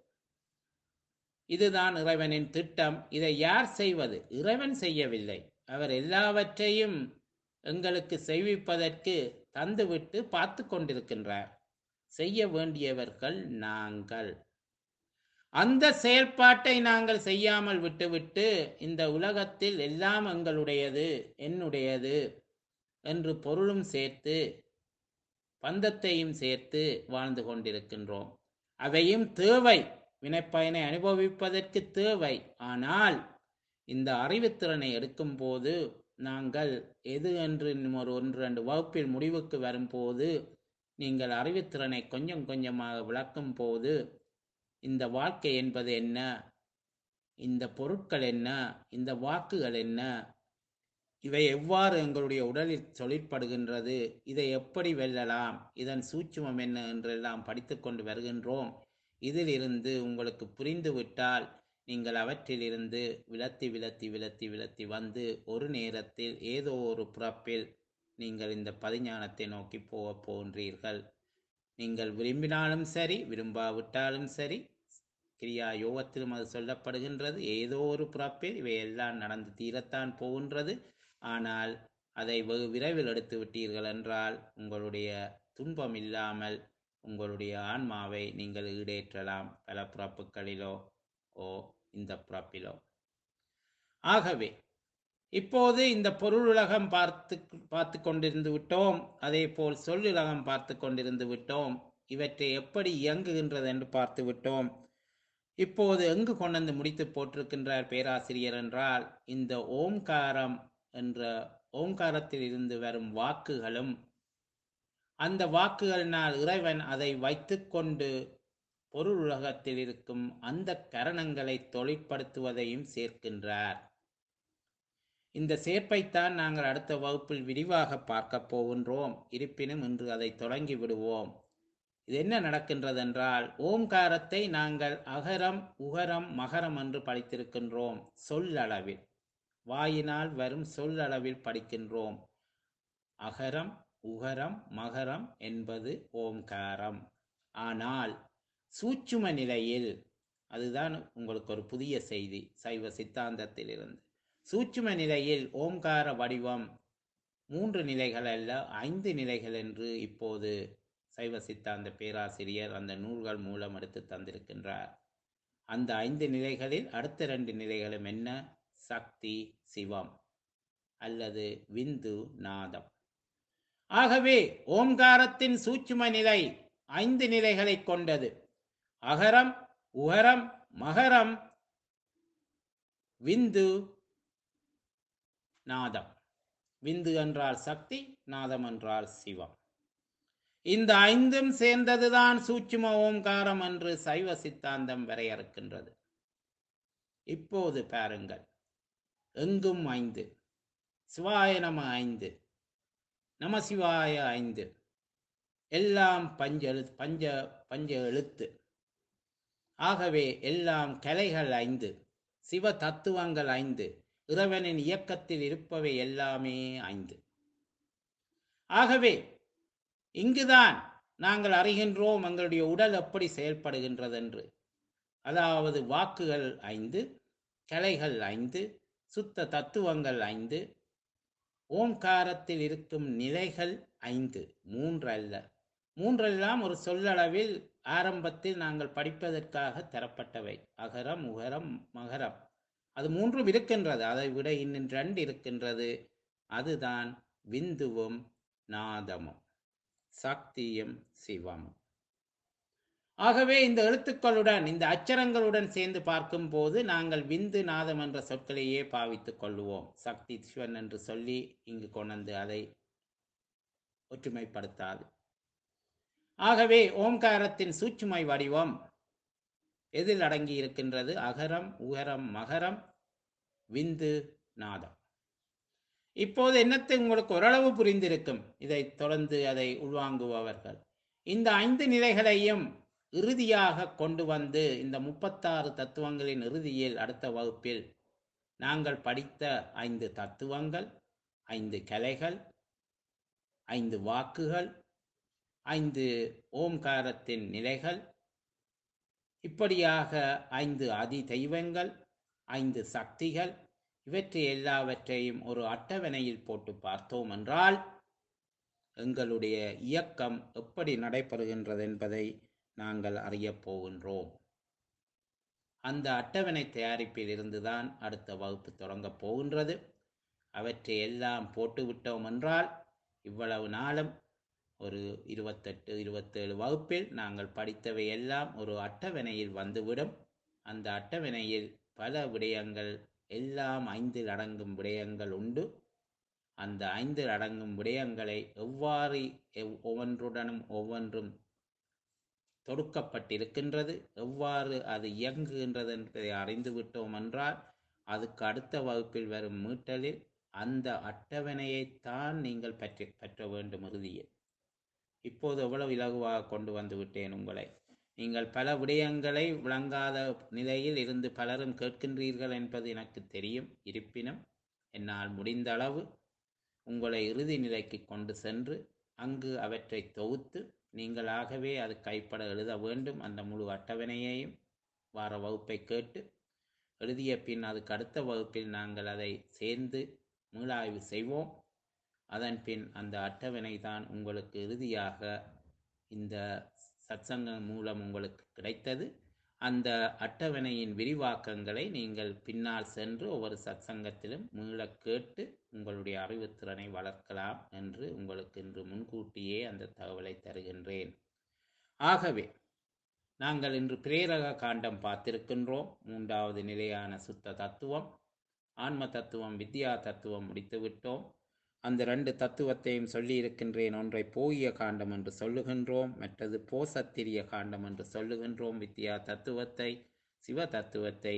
Speaker 1: இதுதான் இறைவனின் திட்டம் இதை யார் செய்வது இறைவன் செய்யவில்லை அவர் எல்லாவற்றையும் எங்களுக்கு செய்விப்பதற்கு தந்துவிட்டு பார்த்து கொண்டிருக்கின்றார் செய்ய வேண்டியவர்கள் நாங்கள் அந்த செயல்பாட்டை நாங்கள் செய்யாமல் விட்டுவிட்டு இந்த உலகத்தில் எல்லாம் எங்களுடையது என்னுடையது என்று பொருளும் சேர்த்து பந்தத்தையும் சேர்த்து வாழ்ந்து கொண்டிருக்கின்றோம் அவையும் தேவை வினைப்பயனை அனுபவிப்பதற்கு தேவை ஆனால் இந்த அறிவுத்திறனை எடுக்கும் போது நாங்கள் எது என்று இன்னும் ஒரு ஒன்று ரெண்டு வகுப்பில் முடிவுக்கு வரும்போது நீங்கள் அறிவுத்திறனை கொஞ்சம் கொஞ்சமாக விளக்கும் போது இந்த வாழ்க்கை என்பது என்ன இந்த பொருட்கள் என்ன இந்த வாக்குகள் என்ன இவை எவ்வாறு எங்களுடைய உடலில் தொழிற்படுகின்றது இதை எப்படி வெல்லலாம் இதன் சூட்சுமம் என்ன என்றெல்லாம் படித்து கொண்டு வருகின்றோம் இதிலிருந்து உங்களுக்கு புரிந்துவிட்டால் நீங்கள் அவற்றிலிருந்து விலத்தி விலத்தி விலத்தி விலத்தி வந்து ஒரு நேரத்தில் ஏதோ ஒரு பிறப்பில் நீங்கள் இந்த பதிஞானத்தை நோக்கி போக போன்றீர்கள் நீங்கள் விரும்பினாலும் சரி விரும்பாவிட்டாலும் சரி கிரியா யோகத்திலும் அது சொல்லப்படுகின்றது ஏதோ ஒரு பிறப்பில் இவையெல்லாம் நடந்து தீரத்தான் போகின்றது ஆனால் அதை வெகு விரைவில் எடுத்து விட்டீர்கள் என்றால் உங்களுடைய துன்பம் இல்லாமல் உங்களுடைய ஆன்மாவை நீங்கள் ஈடேற்றலாம் பல பிறப்புகளிலோ ஓ இந்த பிறப்பிலோ ஆகவே இப்போது இந்த பொருளுலகம் பார்த்து பார்த்து கொண்டிருந்து விட்டோம் அதே போல் சொல்லுலகம் பார்த்து கொண்டிருந்து விட்டோம் இவற்றை எப்படி இயங்குகின்றது என்று பார்த்து விட்டோம் இப்போது எங்கு கொண்டு வந்து முடித்து போட்டிருக்கின்றார் பேராசிரியர் என்றால் இந்த ஓம்காரம் என்ற ஓங்காரத்தில் இருந்து வரும் வாக்குகளும் அந்த வாக்குகளினால் இறைவன் அதை வைத்துக்கொண்டு பொருள் உலகத்தில் இருக்கும் அந்த கரணங்களை தொழிற்படுத்துவதையும் சேர்க்கின்றார் இந்த சேர்ப்பைத்தான் நாங்கள் அடுத்த வகுப்பில் விரிவாக பார்க்க போகின்றோம் இருப்பினும் இன்று அதை தொடங்கி விடுவோம் இது என்ன நடக்கின்றது என்றால் ஓம்காரத்தை நாங்கள் அகரம் உகரம் மகரம் என்று படித்திருக்கின்றோம் சொல்லளவில் வாயினால் வரும் சொல்லளவில் படிக்கின்றோம் அகரம் உகரம் மகரம் என்பது ஓம்காரம் ஆனால் சூட்சும நிலையில் அதுதான் உங்களுக்கு ஒரு புதிய செய்தி சைவ சித்தாந்தத்திலிருந்து சூட்சும நிலையில் ஓம்கார வடிவம் மூன்று நிலைகள் அல்ல ஐந்து நிலைகள் என்று இப்போது சைவ சித்தாந்த பேராசிரியர் அந்த நூல்கள் மூலம் எடுத்து தந்திருக்கின்றார் அந்த ஐந்து நிலைகளில் அடுத்த ரெண்டு நிலைகளும் என்ன சக்தி சிவம் அல்லது விந்து நாதம் ஆகவே ஓம்காரத்தின் சூட்சும நிலை ஐந்து நிலைகளை கொண்டது அகரம் உகரம் மகரம் விந்து நாதம் விந்து என்றால் சக்தி நாதம் என்றால் சிவம் இந்த ஐந்தும் சேர்ந்ததுதான் சூட்சும ஓம்காரம் என்று சைவ சித்தாந்தம் வரையறுக்கின்றது இப்போது பாருங்கள் எங்கும் ஐந்து சிவாய நம ஐந்து நம சிவாய ஐந்து எல்லாம் பஞ்ச எழு பஞ்ச பஞ்ச எழுத்து ஆகவே எல்லாம் கலைகள் ஐந்து சிவ தத்துவங்கள் ஐந்து இறைவனின் இயக்கத்தில் இருப்பவை எல்லாமே ஐந்து ஆகவே இங்குதான் நாங்கள் அறிகின்றோம் எங்களுடைய உடல் எப்படி செயல்படுகின்றது என்று அதாவது வாக்குகள் ஐந்து கலைகள் ஐந்து சுத்த தத்துவங்கள் ஐந்து ஓம்காரத்தில் இருக்கும் நிலைகள் ஐந்து மூன்று அல்ல மூன்றெல்லாம் ஒரு சொல்லளவில் ஆரம்பத்தில் நாங்கள் படிப்பதற்காக தரப்பட்டவை அகரம் உகரம் மகரம் அது மூன்றும் இருக்கின்றது அதை விட இன்னும் ரெண்டு இருக்கின்றது அதுதான் விந்துவும் நாதமும் சக்தியும் சிவமும் ஆகவே இந்த எழுத்துக்களுடன் இந்த அச்சரங்களுடன் சேர்ந்து பார்க்கும்போது நாங்கள் விந்து நாதம் என்ற சொற்களையே பாவித்துக் கொள்ளுவோம் சக்தி சிவன் என்று சொல்லி இங்கு கொண்டு அதை ஒற்றுமைப்படுத்தாது ஆகவே ஓம்காரத்தின் சூட்சுமை வடிவம் எதில் அடங்கி இருக்கின்றது அகரம் உகரம் மகரம் விந்து நாதம் இப்போது என்னத்தை உங்களுக்கு ஓரளவு புரிந்திருக்கும் இதை தொடர்ந்து அதை உள்வாங்குபவர்கள் இந்த ஐந்து நிலைகளையும் இறுதியாக கொண்டு வந்து இந்த முப்பத்தாறு தத்துவங்களின் இறுதியில் அடுத்த வகுப்பில் நாங்கள் படித்த ஐந்து தத்துவங்கள் ஐந்து கலைகள் ஐந்து வாக்குகள் ஐந்து ஓம்காரத்தின் நிலைகள் இப்படியாக ஐந்து அதி தெய்வங்கள் ஐந்து சக்திகள் இவற்றை எல்லாவற்றையும் ஒரு அட்டவணையில் போட்டு பார்த்தோம் என்றால் எங்களுடைய இயக்கம் எப்படி நடைபெறுகின்றது என்பதை நாங்கள் அறியப் போகின்றோம் அந்த அட்டவணை தயாரிப்பில் இருந்துதான் அடுத்த வகுப்பு தொடங்கப் போகின்றது அவற்றை எல்லாம் போட்டுவிட்டோம் என்றால் இவ்வளவு நாளும் ஒரு இருபத்தெட்டு இருபத்தேழு வகுப்பில் நாங்கள் படித்தவை எல்லாம் ஒரு அட்டவணையில் வந்துவிடும் அந்த அட்டவணையில் பல விடயங்கள் எல்லாம் ஐந்தில் அடங்கும் விடயங்கள் உண்டு அந்த ஐந்தில் அடங்கும் விடயங்களை எவ்வாறு எவ் ஒவ்வொன்றுடனும் ஒவ்வொன்றும் தொடுக்கப்பட்டிருக்கின்றது எவ்வாறு அது இயங்குகின்றது என்பதை அறிந்து விட்டோம் என்றால் அதுக்கு அடுத்த வகுப்பில் வரும் மீட்டலில் அந்த அட்டவணையைத்தான் நீங்கள் பற்றி பற்ற வேண்டும் இறுதியில் இப்போது எவ்வளவு இலகுவாக கொண்டு வந்து விட்டேன் உங்களை நீங்கள் பல விடயங்களை விளங்காத நிலையில் இருந்து பலரும் கேட்கின்றீர்கள் என்பது எனக்கு தெரியும் இருப்பினும் என்னால் முடிந்த அளவு உங்களை இறுதி நிலைக்கு கொண்டு சென்று அங்கு அவற்றை தொகுத்து நீங்களாகவே அது கைப்பட எழுத வேண்டும் அந்த முழு அட்டவணையையும் வார வகுப்பை கேட்டு எழுதிய பின் அதுக்கு அடுத்த வகுப்பில் நாங்கள் அதை சேர்ந்து மீளாய்வு செய்வோம் அதன் பின் அந்த அட்டவணை தான் உங்களுக்கு இறுதியாக இந்த சத்சங்கம் மூலம் உங்களுக்கு கிடைத்தது அந்த அட்டவணையின் விரிவாக்கங்களை நீங்கள் பின்னால் சென்று ஒவ்வொரு சத்சங்கத்திலும் மீள கேட்டு உங்களுடைய அறிவுத்திறனை வளர்க்கலாம் என்று உங்களுக்கு இன்று முன்கூட்டியே அந்த தகவலை தருகின்றேன் ஆகவே நாங்கள் இன்று பிரேரக காண்டம் பார்த்திருக்கின்றோம் மூன்றாவது நிலையான சுத்த தத்துவம் ஆன்ம தத்துவம் வித்யா தத்துவம் முடித்துவிட்டோம் அந்த ரெண்டு தத்துவத்தையும் சொல்லி இருக்கின்றேன் ஒன்றை போகிய காண்டம் என்று சொல்லுகின்றோம் மற்றது போசத்திரிய காண்டம் என்று சொல்லுகின்றோம் வித்யா தத்துவத்தை சிவ தத்துவத்தை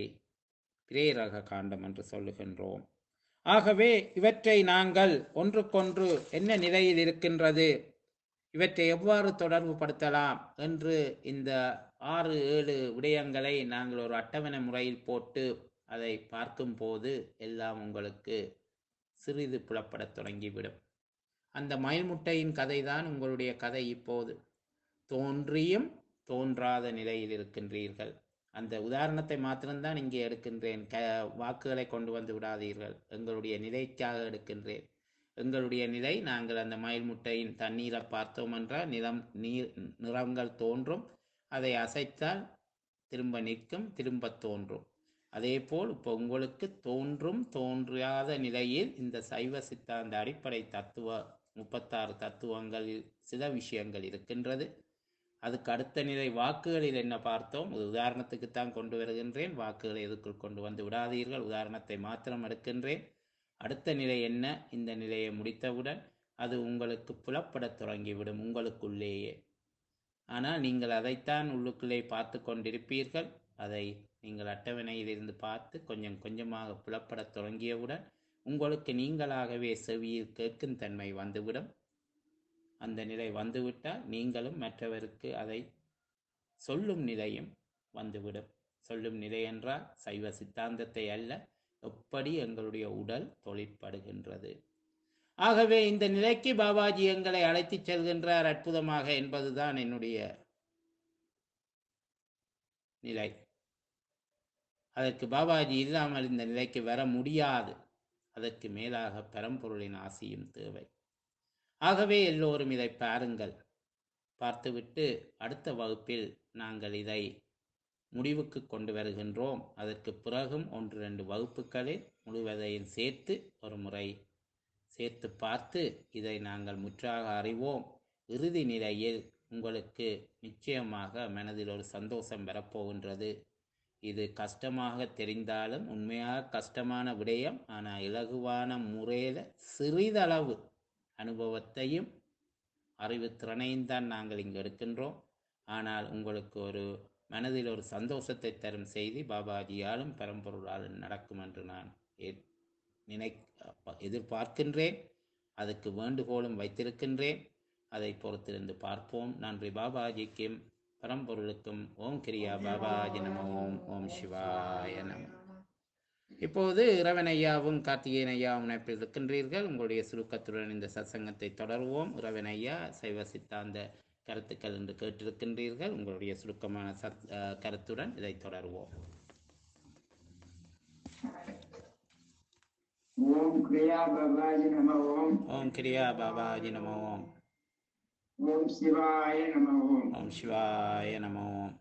Speaker 1: பிரேரக காண்டம் என்று சொல்லுகின்றோம் ஆகவே இவற்றை நாங்கள் ஒன்றுக்கொன்று என்ன நிலையில் இருக்கின்றது இவற்றை எவ்வாறு தொடர்பு படுத்தலாம் என்று இந்த ஆறு ஏழு விடயங்களை நாங்கள் ஒரு அட்டவணை முறையில் போட்டு அதை பார்க்கும்போது எல்லாம் உங்களுக்கு சிறிது புலப்படத் தொடங்கிவிடும் அந்த மயில்முட்டையின் கதைதான் உங்களுடைய கதை இப்போது தோன்றியும் தோன்றாத நிலையில் இருக்கின்றீர்கள் அந்த உதாரணத்தை மாத்திரம்தான் இங்கே எடுக்கின்றேன் க வாக்குகளை கொண்டு வந்து விடாதீர்கள் எங்களுடைய நிலைக்காக எடுக்கின்றேன் எங்களுடைய நிலை நாங்கள் அந்த மயில் முட்டையின் தண்ணீரை பார்த்தோம் என்றால் நிறம் நீர் நிறங்கள் தோன்றும் அதை அசைத்தால் திரும்ப நிற்கும் திரும்ப தோன்றும் அதேபோல் இப்போ உங்களுக்கு தோன்றும் தோன்றாத நிலையில் இந்த சைவ சித்தாந்த அடிப்படை தத்துவ முப்பத்தாறு தத்துவங்களில் சில விஷயங்கள் இருக்கின்றது அதுக்கு அடுத்த நிலை வாக்குகளில் என்ன பார்த்தோம் ஒரு உதாரணத்துக்குத்தான் கொண்டு வருகின்றேன் வாக்குகளை எதுக்குள் கொண்டு வந்து விடாதீர்கள் உதாரணத்தை மாத்திரம் எடுக்கின்றேன் அடுத்த நிலை என்ன இந்த நிலையை முடித்தவுடன் அது உங்களுக்கு புலப்படத் தொடங்கிவிடும் உங்களுக்குள்ளேயே ஆனால் நீங்கள் அதைத்தான் உள்ளுக்குள்ளே பார்த்து கொண்டிருப்பீர்கள் அதை நீங்கள் அட்டவணையிலிருந்து பார்த்து கொஞ்சம் கொஞ்சமாக புலப்படத் தொடங்கியவுடன் உங்களுக்கு நீங்களாகவே செவியில் கேட்கும் தன்மை வந்துவிடும் அந்த நிலை வந்துவிட்டால் நீங்களும் மற்றவருக்கு அதை சொல்லும் நிலையும் வந்துவிடும் சொல்லும் நிலை என்றால் சைவ சித்தாந்தத்தை அல்ல எப்படி எங்களுடைய உடல் தொழிற்படுகின்றது ஆகவே இந்த நிலைக்கு பாபாஜி எங்களை அழைத்துச் செல்கின்றார் அற்புதமாக என்பதுதான் என்னுடைய நிலை அதற்கு பாபாஜி இல்லாமல் இந்த நிலைக்கு வர முடியாது அதற்கு மேலாக பரம்பொருளின் ஆசியும் தேவை ஆகவே எல்லோரும் இதை பாருங்கள் பார்த்துவிட்டு அடுத்த வகுப்பில் நாங்கள் இதை முடிவுக்கு கொண்டு வருகின்றோம் அதற்கு பிறகும் ஒன்று ரெண்டு வகுப்புகளில் முழுவதையும் சேர்த்து ஒரு முறை சேர்த்து பார்த்து இதை நாங்கள் முற்றாக அறிவோம் இறுதி நிலையில் உங்களுக்கு நிச்சயமாக மனதில் ஒரு சந்தோஷம் வரப்போகின்றது இது கஷ்டமாக தெரிந்தாலும் உண்மையாக கஷ்டமான விடயம் ஆனால் இலகுவான முறையில் சிறிதளவு அனுபவத்தையும் அறிவுத்திறனையும் தான் நாங்கள் இங்கு எடுக்கின்றோம் ஆனால் உங்களுக்கு ஒரு மனதில் ஒரு சந்தோஷத்தை தரும் செய்தி பாபாஜியாலும் பரம்பொருளாலும் நடக்கும் என்று நான் எ- நினை எதிர்பார்க்கின்றேன் அதுக்கு வேண்டுகோளும் வைத்திருக்கின்றேன் அதை பொறுத்திருந்து பார்ப்போம் நன்றி பாபாஜிக்கும் பரம்பொருளுக்கும் ஓம் கிரியா பாபாஜி நம ஓம் ஓம் சிவாய நம இப்போது இறைவன் ஐயாவும் கார்த்திகேயன் ஐயாவும் இணைப்பில் இருக்கின்றீர்கள் உங்களுடைய சுருக்கத்துடன் இந்த சத்சங்கத்தை தொடருவோம் இறைவன் ஐயா சைவ சித்தாந்த கருத்துக்கள் என்று கேட்டிருக்கின்றீர்கள் உங்களுடைய சுருக்கமான சத் அஹ், கருத்துடன் இதை தொடருவோம்
Speaker 2: ஓம் கிரியா பவாஜி நம ஓம்
Speaker 1: ஓம் கிரியா பாபாஜி நம ஓம்
Speaker 2: ஓம் சிவாய நம ஓம்
Speaker 1: ஓம் சிவாய நம ஓம்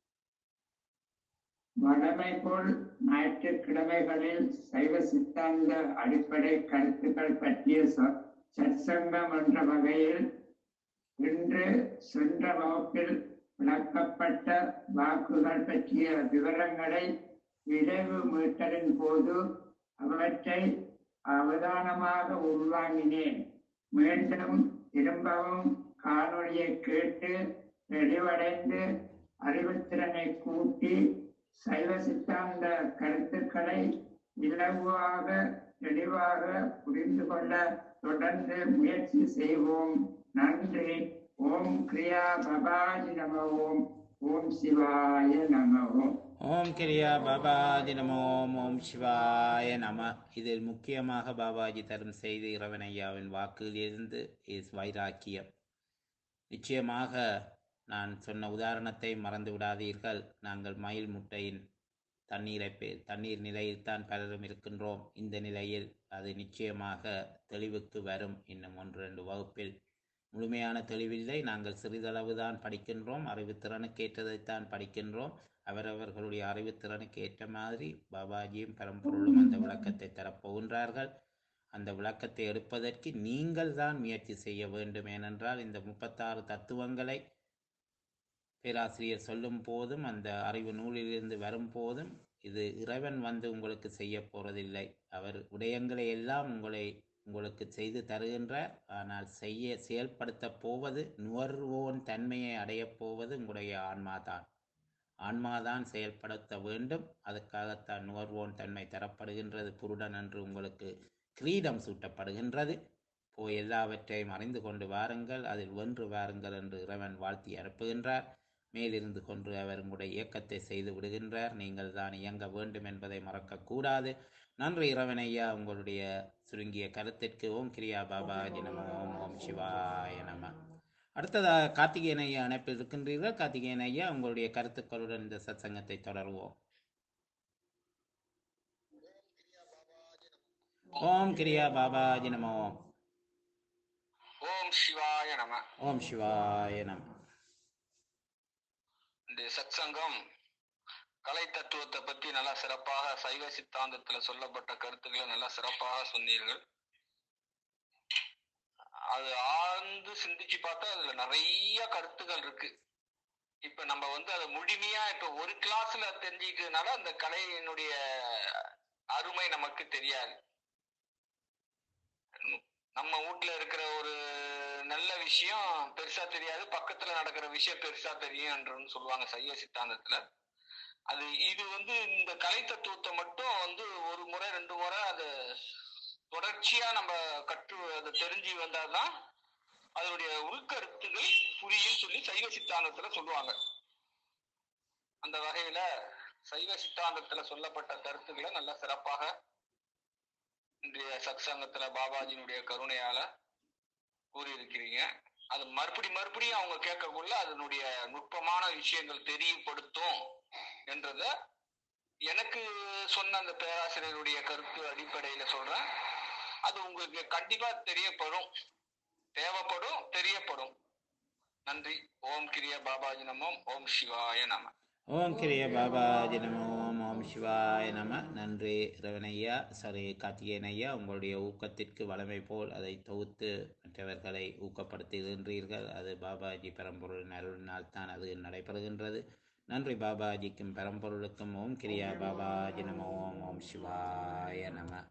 Speaker 2: வடமை போல் ஞாயிற்றுக்கிழமைகளில் சைவ சித்தாந்த அடிப்படை கருத்துக்கள் பற்றிய ச- சற்சங்கம் என்ற வகையில் இன்று சென்ற வகுப்பில் விளக்கப்பட்ட வாக்குகள் பற்றிய விவரங்களை விளைவு மீட்டலின் போது அவற்றை அவதானமாக உள்வாங்கினேன் மீண்டும் திரும்பவும் காணொளியை கேட்டு தெளிவடைந்து அறிவுத்திறனை கூட்டி சைவ சித்தாந்த கருத்துக்களை இலகுவாக தெளிவாக புரிந்து கொள்ள தொடர்ந்து முயற்சி செய்வோம் நன்றி ஓம் கிரியா பபாஜி நம ஓம் ஓம் சிவாய நம ஓம்
Speaker 1: ஓம் கிரியா பாபாஜி நம ஓம் ஓம் சிவாய நம இதில் முக்கியமாக பாபாஜி தரும் செய்தி இறைவன் ஐயாவின் வாக்கிலிருந்து இஸ் வைராக்கியம் நிச்சயமாக நான் சொன்ன உதாரணத்தை மறந்து விடாதீர்கள் நாங்கள் மயில் முட்டையின் தண்ணீரை பெ- தண்ணீர் நிலையில்தான் பலரும் இருக்கின்றோம் இந்த நிலையில் அது நிச்சயமாக தெளிவுக்கு வரும் இன்னும் ஒன்று ரெண்டு வகுப்பில் முழுமையான தெளிவில்லை நாங்கள் சிறிதளவு தான் படிக்கின்றோம் அறிவுத்திறனுக்கு ஏற்றதைத்தான் படிக்கின்றோம் அவரவர்களுடைய அறிவுத்திறனுக்கு ஏற்ற மாதிரி பாபாஜியும் பரம்பொருளும் அந்த விளக்கத்தை தரப்போகின்றார்கள் அந்த விளக்கத்தை எடுப்பதற்கு நீங்கள் தான் முயற்சி செய்ய வேண்டும் ஏனென்றால் இந்த முப்பத்தாறு தத்துவங்களை பேராசிரியர் சொல்லும் போதும் அந்த அறிவு நூலிலிருந்து வரும் போதும் இது இறைவன் வந்து உங்களுக்கு செய்ய போறதில்லை அவர் விடயங்களை எல்லாம் உங்களை உங்களுக்கு செய்து தருகின்றார் ஆனால் செய்ய செயல்படுத்த போவது நுகர்வோன் தன்மையை அடையப் போவது உங்களுடைய ஆன்மாதான் ஆன்மாதான் செயல்படுத்த வேண்டும் அதுக்காகத்தான் நுகர்வோன் தன்மை தரப்படுகின்றது புருடன் என்று உங்களுக்கு கிரீடம் சூட்டப்படுகின்றது போய் எல்லாவற்றையும் அறிந்து கொண்டு வாருங்கள் அதில் வென்று வாருங்கள் என்று இறைவன் வாழ்த்தி அனுப்புகின்றார் மேலிருந்து கொண்டு அவர் உங்களுடைய இயக்கத்தை செய்து விடுகின்றார் நீங்கள் தான் இயங்க வேண்டும் என்பதை மறக்கக்கூடாது நன்றி இறைவனையா உங்களுடைய சுருங்கிய கருத்திற்கு ஓம் கிரியா பாபாஜி நம ஓம் ஓம் சிவாய நம அடுத்ததாக கார்த்திகேயன் ஐயா அணைப்பில் இருக்கின்றீர்கள் கார்த்திகேயன் ஐயா உங்களுடைய கருத்துக்களுடன் இந்த சத்சங்கத்தை தொடருவோம் ஓம் கிரியா பாபாஜி நம ஓம்
Speaker 3: ஓம் சிவாய நம
Speaker 1: ஓம் சிவாய நம
Speaker 3: இந்த சத்சங்கம் கலை தத்துவத்தை பத்தி நல்லா சிறப்பாக சைவ சித்தாந்தத்துல சொல்லப்பட்ட கருத்துக்களை நல்லா சிறப்பாக சொன்னீர்கள் அது ஆழ்ந்து சிந்திச்சு பார்த்தா அதுல நிறைய கருத்துக்கள் இருக்கு இப்ப நம்ம வந்து அதை முழுமையா இப்ப ஒரு கிளாஸ்ல தெரிஞ்சுக்கிறதுனால அந்த கலையினுடைய அருமை நமக்கு தெரியாது நம்ம வீட்ல இருக்கிற ஒரு நல்ல விஷயம் பெருசா தெரியாது பக்கத்துல நடக்கிற விஷயம் பெருசா தெரியும் என்றுன்னு சொல்லுவாங்க சைவ சித்தாந்தத்துல அது இது வந்து இந்த கலை தத்துவத்தை மட்டும் வந்து ஒரு முறை ரெண்டு முறை அது தொடர்ச்சியா நம்ம கற்று அதை தெரிஞ்சு வந்தாதான் அதனுடைய உள்கருத்துகள் புரியும் சொல்லி சைவ சித்தாந்தத்துல சொல்லுவாங்க அந்த வகையில சைவ சித்தாந்தத்துல சொல்லப்பட்ட கருத்துக்களை நல்ல சிறப்பாக இன்றைய சத்சங்கத்துல பாபாஜியினுடைய கருணையால கூறியிருக்கிறீங்க அது மறுபடி மறுபடியும் அவங்க கேட்கக்குள்ள அதனுடைய நுட்பமான விஷயங்கள் தெரியப்படுத்தும் என்றத எனக்கு சொன்ன அந்த பேராசிரியருடைய கருத்து அடிப்படையில சொல்றேன் அது உங்களுக்கு கண்டிப்பா தெரியப்படும் தேவைப்படும் தெரியப்படும் நன்றி ஓம் கிரிய பாபாஜி நமம் ஓம் சிவாய நம
Speaker 1: ஓம் கிரிய பாபாஜி நம ஓம் ஓம் சிவாய நம நன்றி ரவணையா சாரி கார்த்திகேயன் ஐயா உங்களுடைய ஊக்கத்திற்கு வளமை போல் அதை தொகுத்து மற்றவர்களை ஊக்கப்படுத்துகின்றீர்கள் அது பாபாஜி பரம்பொருளின் அருளினால் தான் அது நடைபெறுகின்றது நன்றி பாபாஜிக்கும் பரம்பொருளுக்கும் ஓம் கிரியா பாபாஜி நம ஓம் ஓம் சிவாய நம